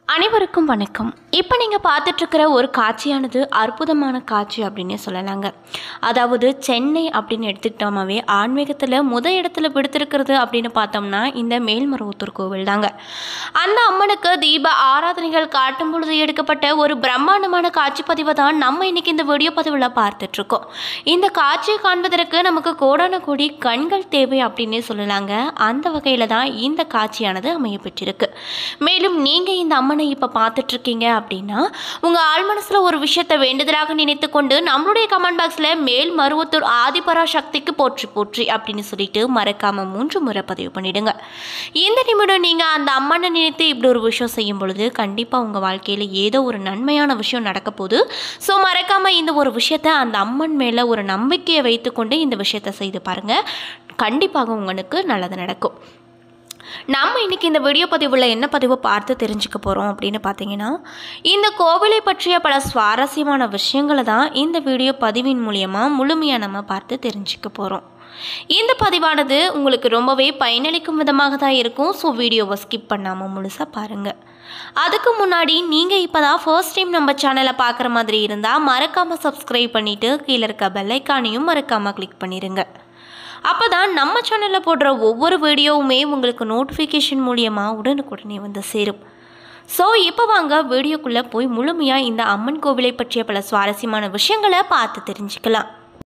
அனைவருக்கும் வணக்கம் இப்போ நீங்கள் பார்த்துட்ருக்கிற ஒரு காட்சியானது அற்புதமான காட்சி அப்படின்னே சொல்லலாங்க அதாவது சென்னை அப்படின்னு எடுத்துக்கிட்டோமாவே ஆன்மீகத்தில் முத இடத்துல பிடித்திருக்கிறது அப்படின்னு பார்த்தோம்னா இந்த மேல்மருவத்தூர் கோவில் தாங்க அந்த அம்மனுக்கு தீப ஆராதனைகள் காட்டும் பொழுது எடுக்கப்பட்ட ஒரு பிரம்மாண்டமான காட்சி பதிவை தான் நம்ம இன்னைக்கு இந்த வீடியோ பதிவில் பார்த்துட்ருக்கோம் இந்த காட்சியை காண்பதற்கு நமக்கு கோடான கோடி கண்கள் தேவை அப்படின்னே சொல்லலாங்க அந்த வகையில் தான் இந்த காட்சியானது அமைய பெற்றிருக்கு மேலும் நீங்கள் இந்த அம்மனை இப்போ பார்த்துட்ருக்கீங்க அப்படின்னா உங்கள் ஆழ்மனசில் ஒரு விஷயத்தை வேண்டுதலாக நினைத்து கொண்டு நம்மளுடைய கமெண்ட் பாக்ஸில் மேல் மருவத்தூர் ஆதிபரா சக்திக்கு போற்றி போற்றி அப்படின்னு சொல்லிட்டு மறக்காமல் மூன்று முறை பதிவு பண்ணிடுங்க இந்த நிமிடம் நீங்கள் அந்த அம்மனை நினைத்து இப்படி ஒரு விஷயம் செய்யும் பொழுது கண்டிப்பாக உங்கள் வாழ்க்கையில் ஏதோ ஒரு நன்மையான விஷயம் நடக்க போகுது ஸோ மறக்காமல் இந்த ஒரு விஷயத்தை அந்த அம்மன் மேலே ஒரு நம்பிக்கையை வைத்துக்கொண்டு இந்த விஷயத்தை செய்து பாருங்கள் கண்டிப்பாக உங்களுக்கு நல்லது நடக்கும் நம்ம இன்னைக்கு இந்த வீடியோ பதிவில் என்ன பதிவு பார்த்து தெரிஞ்சுக்க போகிறோம் அப்படின்னு பார்த்தீங்கன்னா இந்த கோவிலை பற்றிய பல சுவாரஸ்யமான விஷயங்களை தான் இந்த வீடியோ பதிவின் மூலியமாக முழுமையாக நம்ம பார்த்து தெரிஞ்சுக்க போகிறோம் இந்த பதிவானது உங்களுக்கு ரொம்பவே பயனளிக்கும் விதமாக தான் இருக்கும் ஸோ வீடியோவை ஸ்கிப் பண்ணாமல் முழுசாக பாருங்கள் அதுக்கு முன்னாடி நீங்கள் இப்போ தான் ஃபர்ஸ்ட் டைம் நம்ம சேனலை பார்க்குற மாதிரி இருந்தால் மறக்காமல் சப்ஸ்கிரைப் பண்ணிவிட்டு கீழே இருக்க பெல்லைக்கானையும் மறக்காமல் கிளிக் பண்ணிடுங்க அப்போ தான் நம்ம சேனலில் போடுற ஒவ்வொரு வீடியோவுமே உங்களுக்கு நோட்டிஃபிகேஷன் மூலியமாக உடனுக்குடனே வந்து சேரும் ஸோ இப்போ வாங்க வீடியோக்குள்ளே போய் முழுமையாக இந்த அம்மன் கோவிலை பற்றிய பல சுவாரஸ்யமான விஷயங்களை பார்த்து தெரிஞ்சுக்கலாம்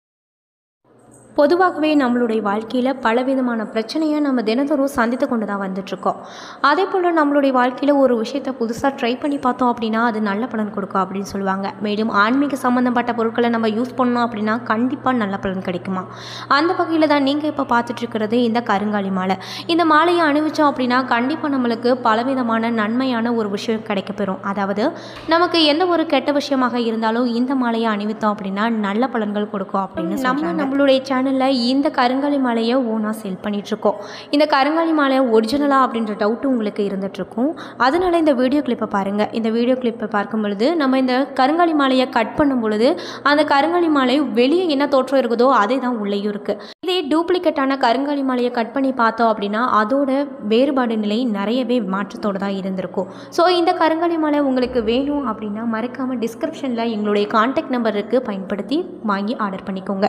பொதுவாகவே நம்மளுடைய வாழ்க்கையில் பலவிதமான பிரச்சனையை நம்ம தினந்தோறும் சந்தித்து கொண்டு தான் வந்துட்ருக்கோம் அதே போல் நம்மளுடைய வாழ்க்கையில் ஒரு விஷயத்தை புதுசாக ட்ரை பண்ணி பார்த்தோம் அப்படின்னா அது நல்ல பலன் கொடுக்கும் அப்படின்னு சொல்லுவாங்க மேலும் ஆன்மீக சம்மந்தப்பட்ட பொருட்களை நம்ம யூஸ் பண்ணோம் அப்படின்னா கண்டிப்பாக நல்ல பலன் கிடைக்குமா அந்த வகையில் தான் நீங்கள் இப்போ பார்த்துட்ருக்கிறது இந்த கருங்காலி மாலை இந்த மாலையை அணிவிச்சோம் அப்படின்னா கண்டிப்பாக நம்மளுக்கு பலவிதமான நன்மையான ஒரு விஷயம் கிடைக்கப்பெறும் அதாவது நமக்கு எந்த ஒரு கெட்ட விஷயமாக இருந்தாலும் இந்த மாலையை அணிவித்தோம் அப்படின்னா நல்ல பலன்கள் கொடுக்கும் அப்படின்னு நம்ம நம்மளுடைய சேனலில் இந்த கருங்காலி மாலையை ஓனாக செல் பண்ணிகிட்ருக்கோம் இந்த கருங்காலி மாலை ஒரிஜினலா அப்படின்ற டவுட்டு உங்களுக்கு இருந்துகிட்ருக்கும் அதனால இந்த வீடியோ கிளிப்பை பாருங்கள் இந்த வீடியோ கிளிப்பை பார்க்கும் பொழுது நம்ம இந்த கருங்காலி மாலையை கட் பண்ணும் பொழுது அந்த கருங்காலி மாலை வெளியே என்ன தோற்றம் இருக்குதோ அதே தான் உள்ளேயும் இருக்குது இதே டூப்ளிகேட்டான கருங்காலி மாலையை கட் பண்ணி பார்த்தோம் அப்படின்னா அதோட வேறுபாடு நிலை நிறையவே மாற்றத்தோடு தான் இருந்திருக்கும் ஸோ இந்த கருங்காலி மாலை உங்களுக்கு வேணும் அப்படின்னா மறக்காமல் டிஸ்கிரிப்ஷனில் எங்களுடைய காண்டாக்ட் நம்பர் இருக்குது பயன்படுத்தி வாங்கி ஆர்டர் பண்ணிக்கோங்க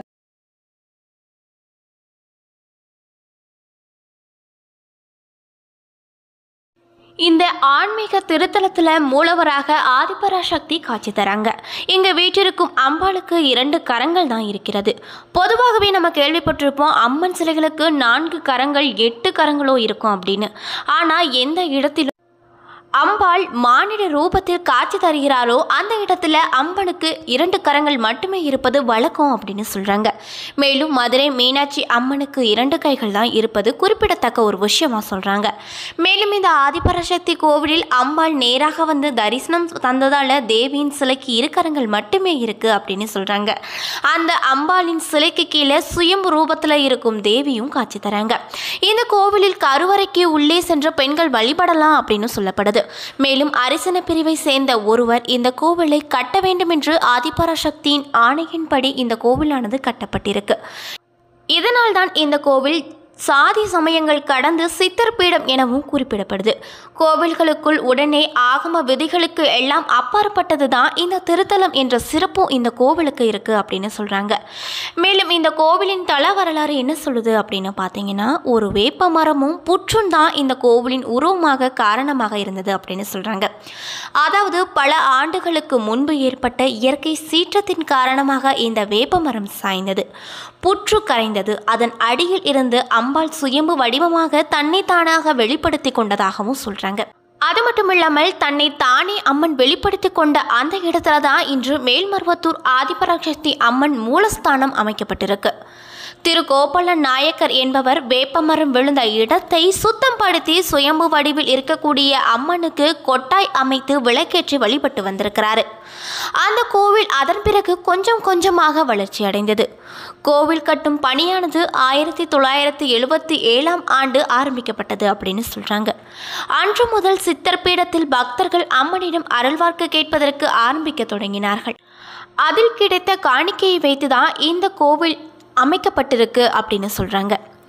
இந்த ஆன்மீக திருத்தலத்தில் மூலவராக ஆதிபராசக்தி காட்சி தராங்க இங்கே வீற்றிருக்கும் அம்பாளுக்கு இரண்டு கரங்கள் தான் இருக்கிறது பொதுவாகவே நம்ம கேள்விப்பட்டிருப்போம் அம்மன் சிலைகளுக்கு நான்கு கரங்கள் எட்டு கரங்களோ இருக்கும் அப்படின்னு ஆனால் எந்த இடத்திலும் அம்பாள் மானிட ரூபத்தில் காட்சி தருகிறாரோ அந்த இடத்துல அம்மனுக்கு இரண்டு கரங்கள் மட்டுமே இருப்பது வழக்கம் அப்படின்னு சொல்கிறாங்க மேலும் மதுரை மீனாட்சி அம்மனுக்கு இரண்டு கைகள் தான் இருப்பது குறிப்பிடத்தக்க ஒரு விஷயமா சொல்கிறாங்க மேலும் இந்த ஆதிபராசக்தி கோவிலில் அம்பாள் நேராக வந்து தரிசனம் தந்ததால் தேவியின் சிலைக்கு இரு கரங்கள் மட்டுமே இருக்குது அப்படின்னு சொல்கிறாங்க அந்த அம்பாளின் சிலைக்கு கீழே சுயம் ரூபத்தில் இருக்கும் தேவியும் காட்சி தராங்க இந்த கோவிலில் கருவறைக்கு உள்ளே சென்ற பெண்கள் வழிபடலாம் அப்படின்னு சொல்லப்படுது மேலும் அரிசன பிரிவை சேர்ந்த ஒருவர் இந்த கோவிலை கட்ட வேண்டும் என்று ஆதிபராசக்தியின் ஆணையின்படி இந்த கோவிலானது கட்டப்பட்டிருக்கு இதனால்தான் இந்த கோவில் சாதி சமயங்கள் கடந்து சித்தர் பீடம் எனவும் குறிப்பிடப்படுது கோவில்களுக்குள் உடனே ஆகம விதிகளுக்கு எல்லாம் அப்பாற்பட்டது தான் இந்த திருத்தலம் என்ற சிறப்பும் இந்த கோவிலுக்கு இருக்கு அப்படின்னு சொல்றாங்க மேலும் இந்த கோவிலின் தல வரலாறு என்ன சொல்லுது அப்படின்னு பார்த்தீங்கன்னா ஒரு வேப்ப மரமும் புற்றும் தான் இந்த கோவிலின் உருவமாக காரணமாக இருந்தது அப்படின்னு சொல்றாங்க அதாவது பல ஆண்டுகளுக்கு முன்பு ஏற்பட்ட இயற்கை சீற்றத்தின் காரணமாக இந்த வேப்ப மரம் சாய்ந்தது புற்று கரைந்தது அதன் அடியில் இருந்து அம்பாள் சுயம்பு வடிவமாக தன்னை தானாக வெளிப்படுத்தி கொண்டதாகவும் சொல்றாங்க அது மட்டும் இல்லாமல் தன்னை தானே அம்மன் வெளிப்படுத்தி கொண்ட அந்த இடத்துல தான் இன்று மேல்மருவத்தூர் ஆதிபராசக்தி அம்மன் மூலஸ்தானம் அமைக்கப்பட்டிருக்கு திரு கோபாலன் நாயக்கர் என்பவர் வேப்பமரம் விழுந்த இடத்தை சுத்தம் படுத்தி சுயம்பு வடிவில் இருக்கக்கூடிய அம்மனுக்கு கொட்டாய் அமைத்து விளக்கேற்றி வழிபட்டு வந்திருக்கிறாரு அந்த கோவில் அதன் பிறகு கொஞ்சம் கொஞ்சமாக வளர்ச்சி அடைந்தது கோவில் கட்டும் பணியானது ஆயிரத்தி தொள்ளாயிரத்தி எழுபத்தி ஏழாம் ஆண்டு ஆரம்பிக்கப்பட்டது அப்படின்னு சொல்றாங்க அன்று முதல் சித்தர் பீடத்தில் பக்தர்கள் அம்மனிடம் அருள்வார்க்கு கேட்பதற்கு ஆரம்பிக்க தொடங்கினார்கள் அதில் கிடைத்த காணிக்கையை வைத்துதான் இந்த கோவில் அமைக்கப்பட்டிருக்கு அப்படின்னு சொல்றாங்க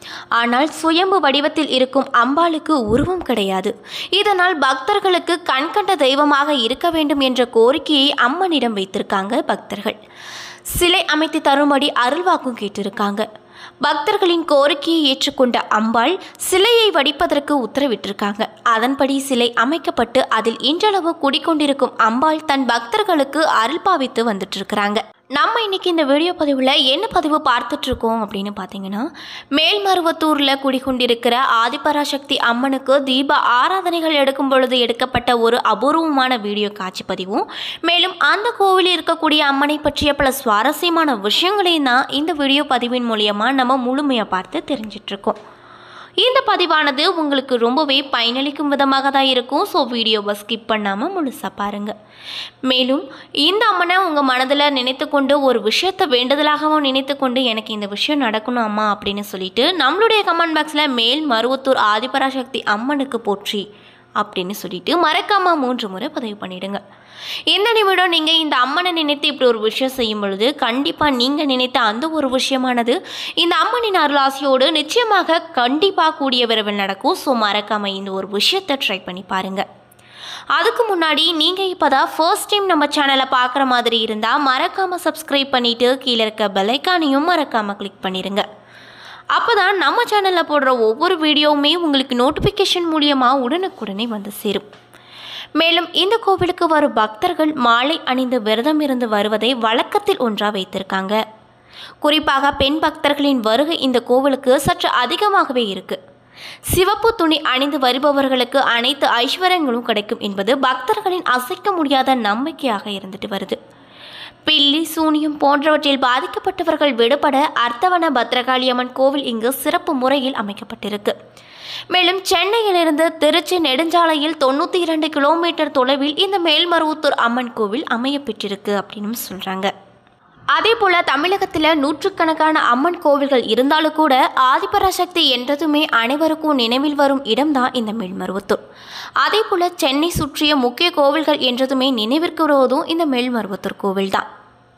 ஆனால் சுயம்பு வடிவத்தில் இருக்கும் அம்பாளுக்கு உருவம் கிடையாது இதனால் பக்தர்களுக்கு கண்கண்ட தெய்வமாக இருக்க வேண்டும் என்ற கோரிக்கையை அம்மனிடம் வைத்திருக்காங்க பக்தர்கள் சிலை அமைத்து தரும்படி அருள்வாக்கும் கேட்டிருக்காங்க பக்தர்களின் கோரிக்கையை ஏற்றுக்கொண்ட அம்பாள் சிலையை வடிப்பதற்கு உத்தரவிட்டிருக்காங்க அதன்படி சிலை அமைக்கப்பட்டு அதில் இன்றளவு குடிக்கொண்டிருக்கும் அம்பாள் தன் பக்தர்களுக்கு அருள் பாவித்து வந்துட்டு இருக்கிறாங்க நம்ம இன்னைக்கு இந்த வீடியோ பதிவில் என்ன பதிவு பார்த்துட்டு இருக்கோம் அப்படின்னு பார்த்தீங்கன்னா மேல்மருவத்தூரில் குடிக்கொண்டிருக்கிற ஆதிபராசக்தி அம்மனுக்கு தீப ஆராதனைகள் எடுக்கும் பொழுது எடுக்கப்பட்ட ஒரு அபூர்வமான வீடியோ காட்சி பதிவும் மேலும் அந்த கோவிலில் இருக்கக்கூடிய அம்மனை பற்றிய பல சுவாரஸ்யமான விஷயங்களையும் தான் இந்த வீடியோ பதிவின் மூலியமாக நம்ம முழுமையாக பார்த்து தெரிஞ்சிட்டு இருக்கோம் இந்த பதிவானது உங்களுக்கு ரொம்பவே பயனளிக்கும் விதமாக தான் இருக்கும் ஸோ வீடியோவை ஸ்கிப் பண்ணாமல் முழுசாக பாருங்கள் மேலும் இந்த அம்மனை உங்கள் மனதில் நினைத்து கொண்டு ஒரு விஷயத்தை வேண்டுதலாகவும் நினைத்து கொண்டு எனக்கு இந்த விஷயம் நடக்கணும் அம்மா அப்படின்னு சொல்லிட்டு நம்மளுடைய கமெண்ட் பாக்ஸில் மேல் மருவத்தூர் ஆதிபராசக்தி அம்மனுக்கு போற்றி அப்படின்னு சொல்லிட்டு மறக்காம மூன்று முறை பதிவு பண்ணிடுங்க இந்த நிமிடம் நீங்கள் இந்த அம்மனை நினைத்து இப்படி ஒரு விஷயம் செய்யும் பொழுது கண்டிப்பாக நீங்கள் நினைத்த அந்த ஒரு விஷயமானது இந்த அம்மனின் அருளாசியோடு நிச்சயமாக கண்டிப்பாக கூடிய விரைவில் நடக்கும் ஸோ மறக்காம இந்த ஒரு விஷயத்தை ட்ரை பண்ணி பாருங்கள் அதுக்கு முன்னாடி நீங்கள் இப்போ தான் ஃபர்ஸ்ட் டைம் நம்ம சேனலை பார்க்குற மாதிரி இருந்தால் மறக்காமல் சப்ஸ்கிரைப் பண்ணிவிட்டு கீழே இருக்க பெல்லைக்கானையும் மறக்காமல் கிளிக் பண்ணிடுங்க அப்போ தான் நம்ம சேனலில் போடுற ஒவ்வொரு வீடியோவுமே உங்களுக்கு நோட்டிஃபிகேஷன் மூலியமாக உடனுக்குடனே வந்து சேரும் மேலும் இந்த கோவிலுக்கு வரும் பக்தர்கள் மாலை அணிந்து விரதம் இருந்து வருவதை வழக்கத்தில் ஒன்றாக வைத்திருக்காங்க குறிப்பாக பெண் பக்தர்களின் வருகை இந்த கோவிலுக்கு சற்று அதிகமாகவே இருக்கு சிவப்பு துணி அணிந்து வருபவர்களுக்கு அனைத்து ஐஸ்வர்யங்களும் கிடைக்கும் என்பது பக்தர்களின் அசைக்க முடியாத நம்பிக்கையாக இருந்துட்டு வருது பில்லி சூனியம் போன்றவற்றில் பாதிக்கப்பட்டவர்கள் விடுபட அர்த்தவன பத்ரகாளியம்மன் கோவில் இங்கு சிறப்பு முறையில் அமைக்கப்பட்டிருக்கு மேலும் சென்னையிலிருந்து திருச்சி நெடுஞ்சாலையில் தொண்ணூற்றி இரண்டு கிலோமீட்டர் தொலைவில் இந்த மேல்மருவத்தூர் அம்மன் கோவில் அமைய பெற்றிருக்கு அப்படின்னு சொல்கிறாங்க அதே போல தமிழகத்தில் நூற்றுக்கணக்கான அம்மன் கோவில்கள் இருந்தாலும் கூட ஆதிபராசக்தி என்றதுமே அனைவருக்கும் நினைவில் வரும் இடம்தான் இந்த மேல்மருவத்தூர் அதே போல சென்னை சுற்றிய முக்கிய கோவில்கள் என்றதுமே நினைவிற்கு வருவதும் இந்த மேல்மருவத்தூர் கோவில்தான்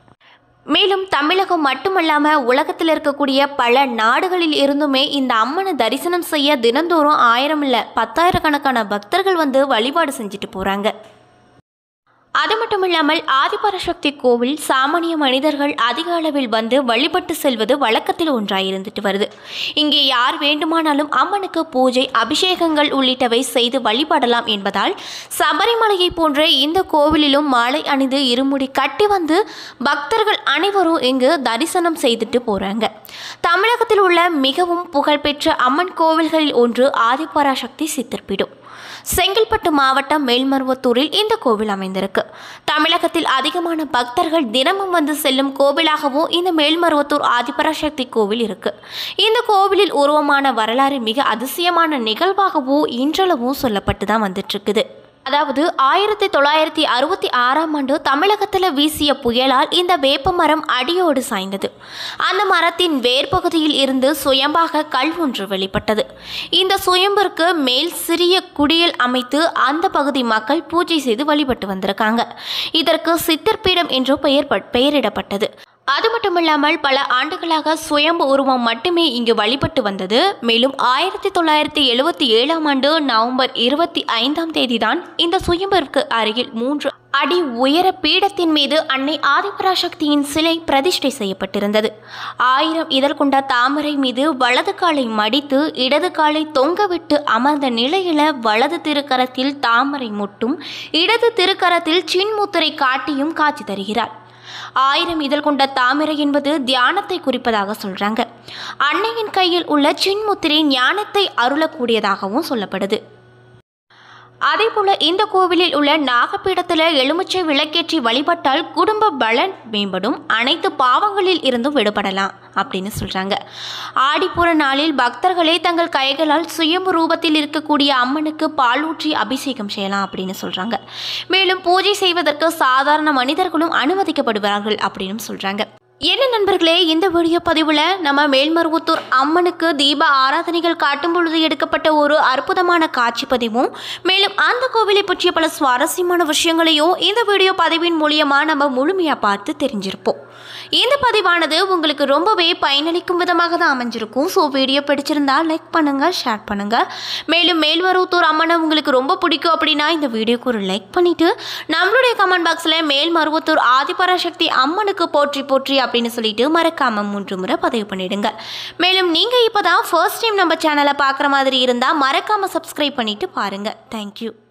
மேலும் தமிழகம் மட்டுமல்லாம உலகத்தில் இருக்கக்கூடிய பல நாடுகளில் இருந்துமே இந்த அம்மனை தரிசனம் செய்ய தினந்தோறும் ஆயிரம் இல்ல பத்தாயிரக்கணக்கான பக்தர்கள் வந்து வழிபாடு செஞ்சுட்டு போறாங்க அது மட்டும் இல்லாமல் ஆதிபராசக்தி கோவில் சாமானிய மனிதர்கள் அதிக அளவில் வந்து வழிபட்டு செல்வது வழக்கத்தில் ஒன்றாய் இருந்துட்டு வருது இங்கே யார் வேண்டுமானாலும் அம்மனுக்கு பூஜை அபிஷேகங்கள் உள்ளிட்டவை செய்து வழிபடலாம் என்பதால் சபரிமலையை போன்ற இந்த கோவிலிலும் மாலை அணிந்து இருமுடி கட்டி வந்து பக்தர்கள் அனைவரும் இங்கு தரிசனம் செய்துட்டு போறாங்க தமிழகத்தில் உள்ள மிகவும் புகழ்பெற்ற அம்மன் கோவில்களில் ஒன்று ஆதிபராசக்தி சித்தர்பீடம் செங்கல்பட்டு மாவட்டம் மேல்மருவத்தூரில் இந்த கோவில் அமைந்திருக்கு தமிழகத்தில் அதிகமான பக்தர்கள் தினமும் வந்து செல்லும் கோவிலாகவும் இந்த மேல்மருவத்தூர் ஆதிபராசக்தி கோவில் இருக்கு இந்த கோவிலில் உருவமான வரலாறு மிக அதிசயமான நிகழ்வாகவும் இன்றளவும் சொல்லப்பட்டு தான் வந்துட்டு இருக்குது அதாவது ஆயிரத்தி தொள்ளாயிரத்தி அறுபத்தி ஆறாம் ஆண்டு தமிழகத்தில் வீசிய புயலால் இந்த வேப்ப மரம் அடியோடு சாய்ந்தது அந்த மரத்தின் வேர் பகுதியில் இருந்து சுயம்பாக கல் ஒன்று வெளிப்பட்டது இந்த சுயம்பிற்கு மேல் சிறிய குடியல் அமைத்து அந்த பகுதி மக்கள் பூஜை செய்து வழிபட்டு வந்திருக்காங்க இதற்கு சித்தர்பீடம் என்று பெயர் பட்- பெயரிடப்பட்டது அது மட்டுமில்லாமல் பல ஆண்டுகளாக சுயம்பு உருவம் மட்டுமே இங்கு வழிபட்டு வந்தது மேலும் ஆயிரத்தி தொள்ளாயிரத்தி எழுவத்தி ஏழாம் ஆண்டு நவம்பர் இருபத்தி ஐந்தாம் தேதிதான் இந்த சுயம்பிற்கு அருகில் மூன்று அடி உயர பீடத்தின் மீது அன்னை ஆதிபராசக்தியின் சிலை பிரதிஷ்டை செய்யப்பட்டிருந்தது ஆயிரம் இதழ் கொண்ட தாமரை மீது வலது காலை மடித்து இடது காலை தொங்கவிட்டு அமர்ந்த நிலையில வலது திருக்கரத்தில் தாமரை முட்டும் இடது திருக்கரத்தில் சின்முத்திரை காட்டியும் காட்சி தருகிறார் ஆயிரம் இதழ் கொண்ட தாமரை என்பது தியானத்தை குறிப்பதாக சொல்றாங்க அன்னையின் கையில் உள்ள சின்முத்திரை ஞானத்தை அருளக்கூடியதாகவும் சொல்லப்படுது அதே போல இந்த கோவிலில் உள்ள நாகப்பீடத்தில் எலுமிச்சை விளக்கேற்றி வழிபட்டால் குடும்ப பலன் மேம்படும் அனைத்து பாவங்களில் இருந்தும் விடுபடலாம் அப்படின்னு சொல்றாங்க ஆடிப்புற நாளில் பக்தர்களே தங்கள் கைகளால் சுயம்பு ரூபத்தில் இருக்கக்கூடிய அம்மனுக்கு பாலூற்றி அபிஷேகம் செய்யலாம் அப்படின்னு சொல்றாங்க மேலும் பூஜை செய்வதற்கு சாதாரண மனிதர்களும் அனுமதிக்கப்படுவார்கள் அப்படின்னு சொல்றாங்க என்ன நண்பர்களே இந்த வீடியோ பதிவில் நம்ம மேல்மருவத்தூர் அம்மனுக்கு தீப ஆராதனைகள் காட்டும் பொழுது எடுக்கப்பட்ட ஒரு அற்புதமான காட்சி பதிவும் மேலும் அந்த கோவிலை பற்றிய பல சுவாரஸ்யமான விஷயங்களையும் இந்த வீடியோ பதிவின் மூலியமாக நம்ம முழுமையாக பார்த்து தெரிஞ்சிருப்போம் இந்த பதிவானது உங்களுக்கு ரொம்பவே பயனளிக்கும் விதமாக தான் அமைஞ்சிருக்கும் ஸோ வீடியோ பிடிச்சிருந்தா லைக் பண்ணுங்கள் ஷேர் பண்ணுங்கள் மேலும் மேல்மருவத்தூர் அம்மனை உங்களுக்கு ரொம்ப பிடிக்கும் அப்படின்னா இந்த வீடியோக்கு ஒரு லைக் பண்ணிவிட்டு நம்மளுடைய கமெண்ட் பாக்ஸில் மேல்மருவத்தூர் ஆதிபராசக்தி அம்மனுக்கு போற்றி போற்றி அப்படின்னு சொல்லிட்டு மறக்காம மூன்று முறை பதிவு பண்ணிடுங்க மேலும் நீங்கள் இப்போ தான் ஃபர்ஸ்ட் டைம் நம்ம சேனலை பார்க்குற மாதிரி இருந்தால் மறக்காமல் சப்ஸ்கிரைப் பண்ணிட்டு பாருங்கள் தேங்க்யூ